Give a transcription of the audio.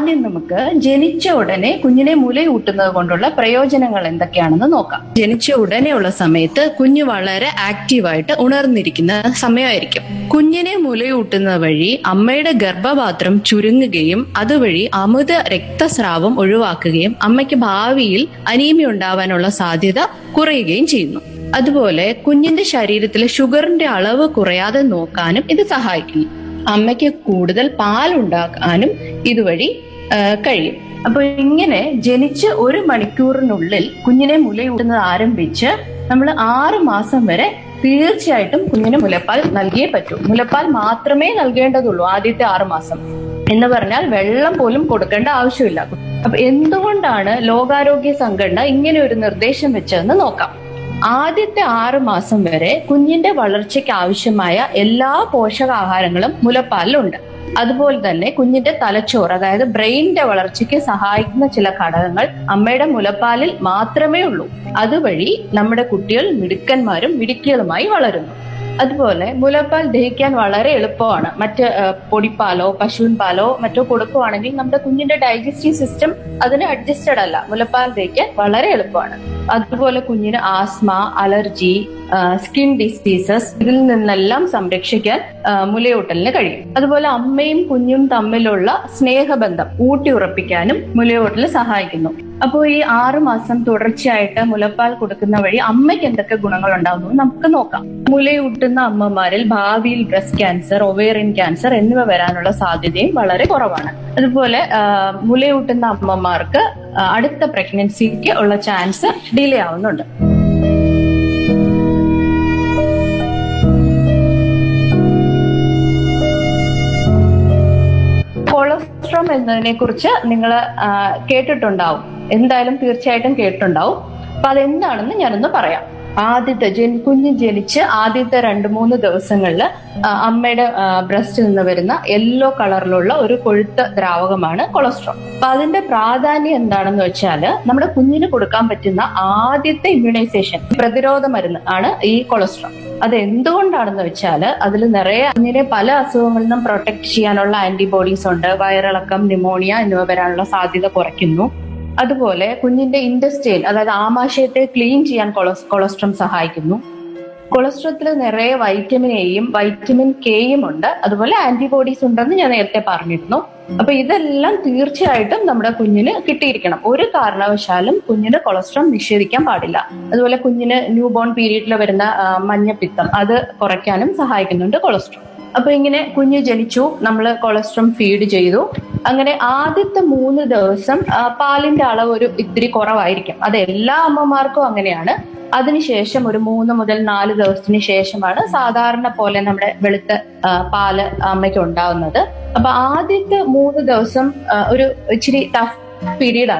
ആദ്യം നമുക്ക് ജനിച്ച ഉടനെ കുഞ്ഞിനെ മുലയൂട്ടുന്നത് കൊണ്ടുള്ള പ്രയോജനങ്ങൾ എന്തൊക്കെയാണെന്ന് നോക്കാം ജനിച്ച ഉടനെയുള്ള സമയത്ത് കുഞ്ഞ് വളരെ ആക്റ്റീവായിട്ട് ഉണർന്നിരിക്കുന്ന സമയമായിരിക്കും കുഞ്ഞിനെ മുലയൂട്ടുന്നത് വഴി അമ്മയുടെ ഗർഭപാത്രം ചുരുങ്ങുകയും അതുവഴി അമിത രക്തസ്രാവം ഒഴിവാക്കുകയും അമ്മയ്ക്ക് ഭാവിയിൽ അനീമിയ ഉണ്ടാവാനുള്ള സാധ്യത കുറയുകയും ചെയ്യുന്നു അതുപോലെ കുഞ്ഞിന്റെ ശരീരത്തിലെ ഷുഗറിന്റെ അളവ് കുറയാതെ നോക്കാനും ഇത് സഹായിക്കുന്നു അമ്മയ്ക്ക് കൂടുതൽ പാലുണ്ടാക്കാനും ഇതുവഴി ആ, കഴിയും അപ്പൊ ഇങ്ങനെ ജനിച്ച് ഒരു മണിക്കൂറിനുള്ളിൽ കുഞ്ഞിനെ മുലയൂട്ടുന്നത് ആരംഭിച്ച് നമ്മൾ ആറ് മാസം വരെ തീർച്ചയായിട്ടും കുഞ്ഞിന് മുലപ്പാൽ നൽകിയേ പറ്റൂ മുലപ്പാൽ മാത്രമേ നൽകേണ്ടതുള്ളൂ ആദ്യത്തെ ആറ് മാസം എന്ന് പറഞ്ഞാൽ വെള്ളം പോലും കൊടുക്കേണ്ട ആവശ്യമില്ല അപ്പൊ എന്തുകൊണ്ടാണ് ലോകാരോഗ്യ സംഘടന ഇങ്ങനെ ഒരു നിർദ്ദേശം വെച്ചതെന്ന് നോക്കാം ആദ്യത്തെ ആറ് മാസം വരെ കുഞ്ഞിന്റെ വളർച്ചയ്ക്ക് ആവശ്യമായ എല്ലാ പോഷകാഹാരങ്ങളും മുലപ്പാലിലുണ്ട് അതുപോലെ തന്നെ കുഞ്ഞിന്റെ തലച്ചോറ് അതായത് ബ്രെയിനിന്റെ വളർച്ചയ്ക്ക് സഹായിക്കുന്ന ചില ഘടകങ്ങൾ അമ്മയുടെ മുലപ്പാലിൽ മാത്രമേ ഉള്ളൂ അതുവഴി നമ്മുടെ കുട്ടികൾ മിടുക്കന്മാരും മിടുക്കികളുമായി വളരുന്നു അതുപോലെ മുലപ്പാൽ ദഹിക്കാൻ വളരെ എളുപ്പമാണ് മറ്റ് ആ, പൊടിപ്പാലോ പശുവിൻ പാലോ മറ്റോ കൊടുക്കുവാണെങ്കിൽ നമ്മുടെ കുഞ്ഞിന്റെ ഡൈജസ്റ്റീവ് സിസ്റ്റം അതിന് അഡ്ജസ്റ്റഡ് അല്ല മുലപ്പാൽ ദഹിക്കാൻ വളരെ എളുപ്പമാണ് അതുപോലെ കുഞ്ഞിന് ആസ്മ അലർജി സ്കിൻ ഡിസീസസ് ഇതിൽ നിന്നെല്ലാം സംരക്ഷിക്കാൻ ആ, മുലയൂട്ടലിന് കഴിയും അതുപോലെ അമ്മയും കുഞ്ഞും തമ്മിലുള്ള സ്നേഹബന്ധം ഊട്ടിയുറപ്പിക്കാനും മുലയൂട്ടൽ സഹായിക്കുന്നു അപ്പോൾ ഈ ആറു മാസം തുടർച്ചയായിട്ട് മുലപ്പാൽ കൊടുക്കുന്ന വഴി അമ്മയ്ക്ക് എന്തൊക്കെ ഗുണങ്ങൾ ഉണ്ടാവുന്നു എന്ന് നമുക്ക് നോക്കാം മുലയൂട്ടുന്ന അമ്മമാരിൽ ഭാവിയിൽ ബ്രസ്റ്റ് ക്യാൻസർ ഒവേറിയൻ ക്യാൻസർ എന്നിവ വരാനുള്ള സാധ്യതയും വളരെ കുറവാണ് അതുപോലെ ആ, മുലയൂട്ടുന്ന അമ്മമാർക്ക് ആ, അടുത്ത പ്രഗ്നൻസിക്ക് ഉള്ള ചാൻസ് ഡിലേ ആവുന്നുണ്ട് കൊളസ്ട്രോം എന്നതിനെ കുറിച്ച് നിങ്ങൾ കേട്ടിട്ടുണ്ടാവും എന്തായാലും തീർച്ചയായിട്ടും കേട്ടിട്ടുണ്ടാവും അപ്പൊ അതെന്താണെന്ന് ഞാനൊന്ന് പറയാം ആദ്യത്തെ ജനി കുഞ്ഞ് ജനിച്ച് ആദ്യത്തെ രണ്ട് മൂന്ന് ദിവസങ്ങളിൽ അമ്മയുടെ ബ്രസ്റ്റിൽ നിന്ന് വരുന്ന യെല്ലോ കളറിലുള്ള ഒരു കൊഴുത്ത ദ്രാവകമാണ് കൊളസ്ട്രോൾ അപ്പൊ അതിന്റെ പ്രാധാന്യം എന്താണെന്ന് വെച്ചാല് നമ്മുടെ കുഞ്ഞിന് കൊടുക്കാൻ പറ്റുന്ന ആദ്യത്തെ ഇമ്മ്യൂണൈസേഷൻ പ്രതിരോധ മരുന്ന് ആണ് ഈ കൊളസ്ട്രോൾ അത് എന്തുകൊണ്ടാണെന്ന് വെച്ചാല് അതിൽ നിറയെ കുഞ്ഞിനെ പല അസുഖങ്ങളിൽ നിന്നും പ്രൊട്ടക്ട് ചെയ്യാനുള്ള ആന്റിബോഡീസ് ഉണ്ട് വയറിളക്കം ന്യൂമോണിയ എന്നിവ വരാനുള്ള സാധ്യത കുറയ്ക്കുന്നു അതുപോലെ കുഞ്ഞിന്റെ ഇൻഡസ്റ്റൈൻ അതായത് ആമാശയത്തെ ക്ലീൻ ചെയ്യാൻ കൊളസ് കൊളസ്ട്രോം സഹായിക്കുന്നു കൊളസ്ട്രോത്തിൽ നിറയെ വൈറ്റമിൻ എയും വൈറ്റമിൻ കെയും ഉണ്ട് അതുപോലെ ആന്റിബോഡീസ് ഉണ്ടെന്ന് ഞാൻ നേരത്തെ പറഞ്ഞിരുന്നു അപ്പൊ ഇതെല്ലാം തീർച്ചയായിട്ടും നമ്മുടെ കുഞ്ഞിന് കിട്ടിയിരിക്കണം ഒരു കാരണവശാലും കുഞ്ഞിന് കൊളസ്ട്രോൾ നിഷേധിക്കാൻ പാടില്ല അതുപോലെ കുഞ്ഞിന് ന്യൂ ബോൺ പീരീഡിൽ വരുന്ന ആ, മഞ്ഞപ്പിത്തം അത് കുറയ്ക്കാനും സഹായിക്കുന്നുണ്ട് കൊളസ്ട്രോൾ അപ്പൊ ഇങ്ങനെ കുഞ്ഞ് ജനിച്ചു നമ്മൾ കൊളസ്ട്രോൾ ഫീഡ് ചെയ്തു അങ്ങനെ ആദ്യത്തെ മൂന്ന് ദിവസം ആ, പാലിന്റെ അളവ് ഒരു ഇത്തിരി കുറവായിരിക്കും അത് എല്ലാ അമ്മമാർക്കും അങ്ങനെയാണ് അതിനുശേഷം ഒരു മൂന്ന് മുതൽ നാല് ദിവസത്തിന് ശേഷമാണ് സാധാരണ പോലെ നമ്മുടെ വെളുത്ത ആ, പാല് അമ്മയ്ക്ക് ഉണ്ടാവുന്നത് അപ്പൊ ആദ്യത്തെ മൂന്ന് ദിവസം ആ, ഒരു ഇച്ചിരി ടഫ് പീരീഡ്